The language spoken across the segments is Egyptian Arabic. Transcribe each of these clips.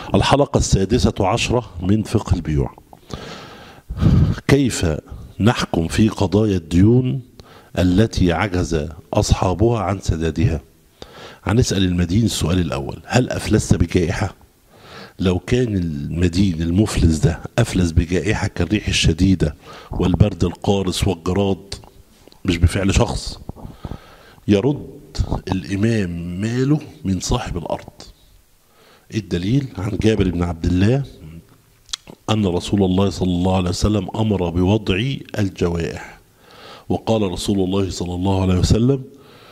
الحلقة السادسة عشرة من فقه البيوع كيف نحكم في قضايا الديون التي عجز أصحابها عن سدادها هنسأل المدين السؤال الأول هل أفلست بجائحة؟ لو كان المدين المفلس ده أفلس بجائحة كالريح الشديدة والبرد القارس والجراد مش بفعل شخص يرد الإمام ماله من صاحب الأرض الدليل عن جابر بن عبد الله أن رسول الله صلى الله عليه وسلم أمر بوضع الجوائح وقال رسول الله صلى الله عليه وسلم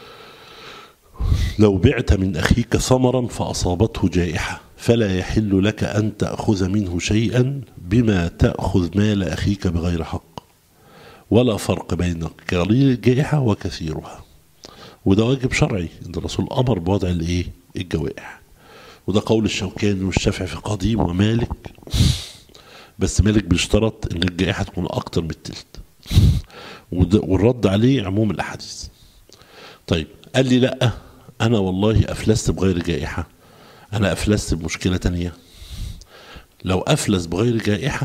لو بعت من أخيك ثمرا فأصابته جائحة فلا يحل لك أن تأخذ منه شيئا بما تأخذ مال أخيك بغير حق ولا فرق بين قليل الجائحة وكثيرها وده واجب شرعي ان الرسول امر بوضع الايه الجوائح وده قول الشوكاني والشافعي في قديم ومالك بس مالك بيشترط ان الجائحه تكون اكتر من التلت والرد عليه عموم الاحاديث طيب قال لي لا انا والله افلست بغير جائحه انا افلست بمشكله تانية لو افلس بغير جائحه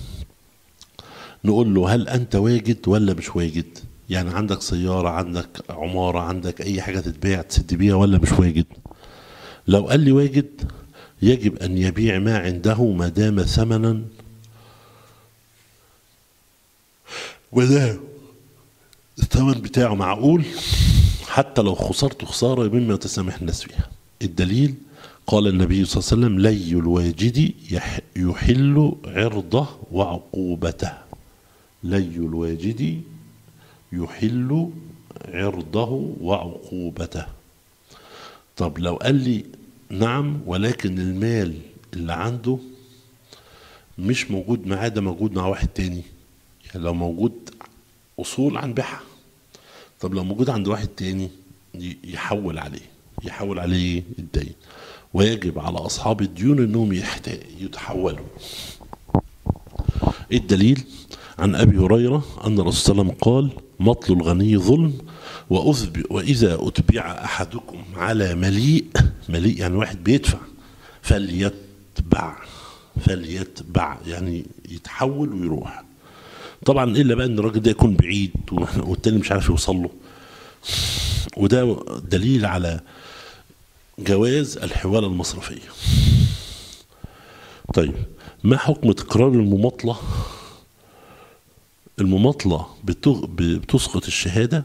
نقول له هل انت واجد ولا مش واجد يعني عندك سيارة عندك عمارة عندك أي حاجة تتباع تسد بيها ولا مش واجد لو قال لي واجد يجب أن يبيع ما عنده ما دام ثمنا وده الثمن بتاعه معقول حتى لو خسرته خسارة مما يتسامح الناس فيها الدليل قال النبي صلى الله عليه وسلم لي الواجد يحل عرضه وعقوبته لي الواجد يحل عرضه وعقوبته طب لو قال لي نعم ولكن المال اللي عنده مش موجود معاه ده موجود مع واحد تاني يعني لو موجود اصول عن بيعها طب لو موجود عند واحد تاني يحول عليه يحول عليه الدين ويجب على اصحاب الديون انهم يتحولوا الدليل عن ابي هريره ان الرسول صلى الله عليه وسلم قال مطل الغني ظلم واذا اتبع احدكم على مليء مليء يعني واحد بيدفع فليتبع فليتبع يعني يتحول ويروح طبعا الا بقى ان الراجل ده يكون بعيد والتاني مش عارف يوصل له وده دليل على جواز الحواله المصرفيه طيب ما حكم تكرار المماطله المماطلة بتسقط الشهادة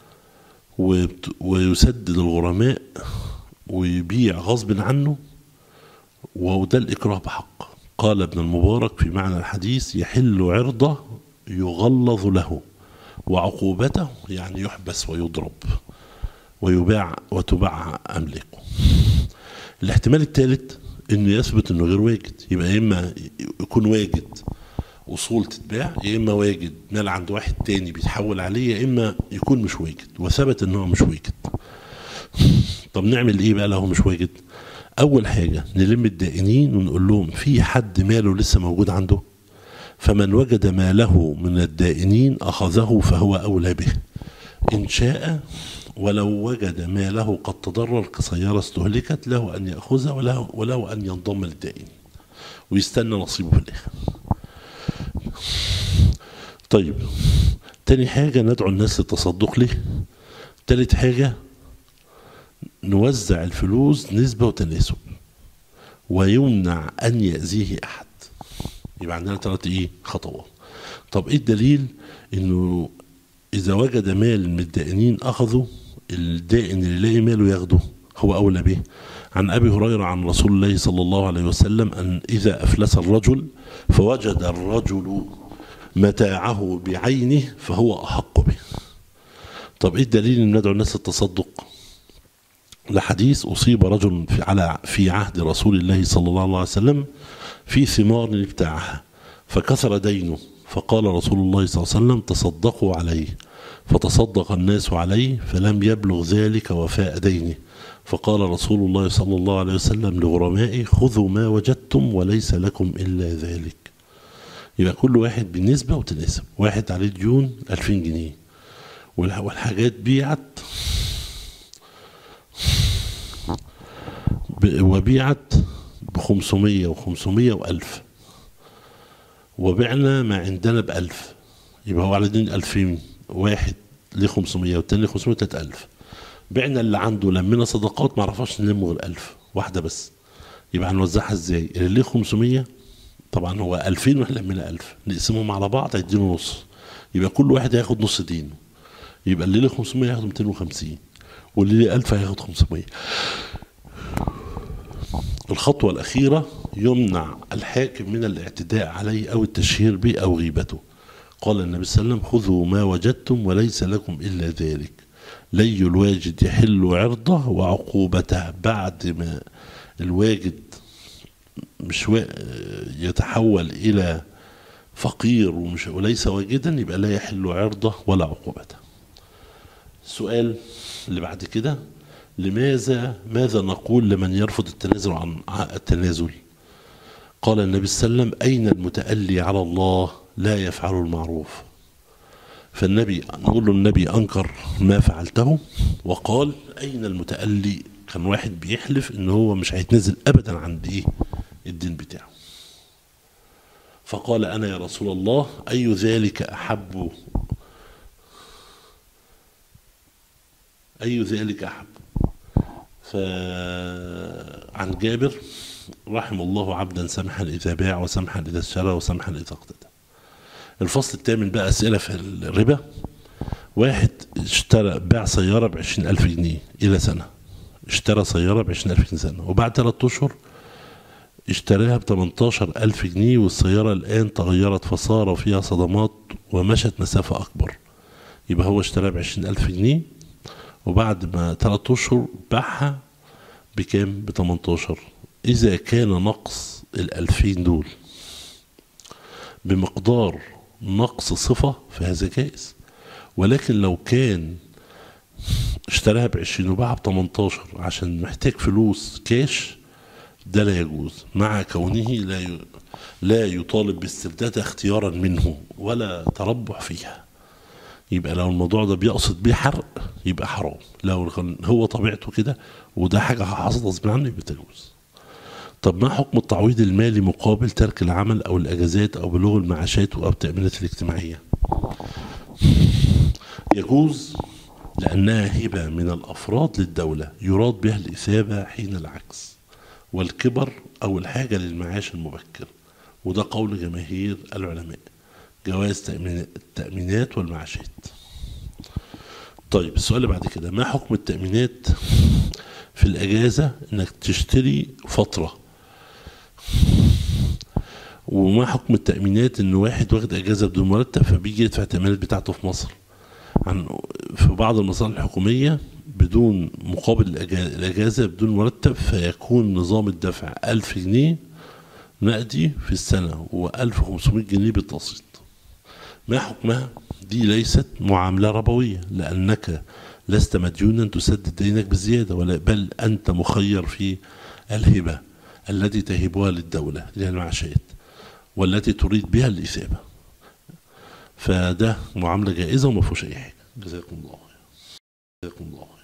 ويسدد الغرماء ويبيع غصب عنه وده الإكراه بحق قال ابن المبارك في معنى الحديث يحل عرضه يغلظ له وعقوبته يعني يحبس ويضرب ويباع وتباع أملاكه الاحتمال الثالث انه يثبت انه غير واجد يبقى اما يكون واجد اصول تتباع يا اما واجد مال عند واحد تاني بيتحول عليه يا اما يكون مش واجد وثبت ان هو مش واجد طب نعمل ايه بقى لو مش واجد اول حاجه نلم الدائنين ونقول لهم في حد ماله لسه موجود عنده فمن وجد ماله من الدائنين اخذه فهو اولى به ان شاء ولو وجد ماله قد تضرر كسيارة استهلكت له أن يأخذها وله, وله أن ينضم للدائن ويستنى نصيبه في الآخر طيب تاني حاجة ندعو الناس للتصدق له تالت حاجة نوزع الفلوس نسبة وتناسب ويمنع أن يأذيه أحد يبقى عندنا ثلاث إيه خطوات طب إيه الدليل إنه إذا وجد مال من الدائنين أخذه الدائن اللي لاقي ماله ياخده هو أولى به عن أبي هريرة عن رسول الله صلى الله عليه وسلم أن إذا أفلس الرجل فوجد الرجل متاعه بعينه فهو أحق به طب إيه الدليل أن ندعو الناس التصدق لحديث أصيب رجل في على في عهد رسول الله صلى الله عليه وسلم في ثمار بتاعها فكثر دينه فقال رسول الله صلى الله عليه وسلم تصدقوا عليه فتصدق الناس عليه فلم يبلغ ذلك وفاء دينه فقال رسول الله صلى الله عليه وسلم لغرمائه خذوا ما وجدتم وليس لكم إلا ذلك يبقى كل واحد بالنسبة وتناسب واحد عليه ديون 2000 جنيه والحاجات بيعت وبيعت بخمسمية وخمسمية وألف وبعنا ما عندنا بألف يبقى هو على دين ألفين واحد ليه خمسمية والتاني ليه خمسمية تلات ألف بعنا اللي عنده لمينا صدقات ما عرفناش نلم غير ألف واحدة بس يبقى هنوزعها ازاي اللي ليه خمسمية طبعا هو ألفين واحنا لمينا ألف نقسمهم على بعض هيديله نص يبقى كل واحد هياخد نص دينه يبقى اللي ليه 500 هياخد 250 واللي ليه 1000 هياخد 500 الخطوة الأخيرة يمنع الحاكم من الاعتداء عليه أو التشهير به أو غيبته قال النبي صلى الله عليه وسلم خذوا ما وجدتم وليس لكم إلا ذلك لي الواجد يحل عرضه وعقوبته بعد ما الواجد مش وا... يتحول إلى فقير ومش وليس واجدا يبقى لا يحل عرضه ولا عقوبته السؤال اللي بعد كده لماذا ماذا نقول لمن يرفض التنازل عن التنازل قال النبي صلى الله عليه وسلم أين المتألي على الله لا يفعل المعروف فالنبي نقول له النبي أنكر ما فعلته وقال أين المتألي كان واحد بيحلف إن هو مش هيتنازل أبدا عن إيه الدين بتاعه فقال أنا يا رسول الله أي ذلك أحب أي ذلك أحب فعن جابر رحم الله عبدا سمحا إذا باع وسمحا إذا اشترى وسمحا إذا اقتدى الفصل الثامن بقى أسئلة في الربا واحد اشترى باع سيارة بعشرين ألف جنيه إلى سنة اشترى سيارة بعشرين ألف جنيه سنة وبعد ثلاثة أشهر اشتراها ب 18 ألف جنيه والسيارة الآن تغيرت فصار فيها صدمات ومشت مسافة أكبر يبقى هو اشتراها ب 20 ألف جنيه وبعد ما ثلاثة أشهر باعها بكام؟ ب 18 إذا كان نقص الألفين دول بمقدار نقص صفة فهذا جائز ولكن لو كان اشتراها ب 20 وباعها ب 18 عشان محتاج فلوس كاش ده لا يجوز مع كونه لا لا يطالب باستردادها اختيارا منه ولا تربح فيها يبقى لو الموضوع ده بيقصد بيه حرق يبقى حرام لو هو طبيعته كده وده حاجة حصلت غصب عنه يبقى تجوز طب ما حكم التعويض المالي مقابل ترك العمل او الاجازات او بلوغ المعاشات او التأمينات الاجتماعية يجوز لأنها هبة من الأفراد للدولة يراد بها الإثابة حين العكس والكبر أو الحاجة للمعاش المبكر وده قول جماهير العلماء جواز التأمينات والمعاشات طيب السؤال اللي بعد كده ما حكم التأمينات في الأجازة إنك تشتري فترة وما حكم التأمينات إن واحد واخد أجازة بدون مرتب فبيجي يدفع التأمينات بتاعته في مصر عن في بعض المصالح الحكومية بدون مقابل الأجازة بدون مرتب فيكون نظام الدفع ألف جنيه نقدي في السنة وألف وخمسمائة جنيه بالتقسيط ما حكمها؟ دي ليست معاملة ربوية لأنك لست مديونا تسدد دينك بزيادة ولا بل أنت مخير في الهبة التي تهبها للدولة للمعاشات والتي تريد بها الإثابة فده معاملة جائزة وما فيهوش أي حاجة جزاكم الله خير جزاكم الله خير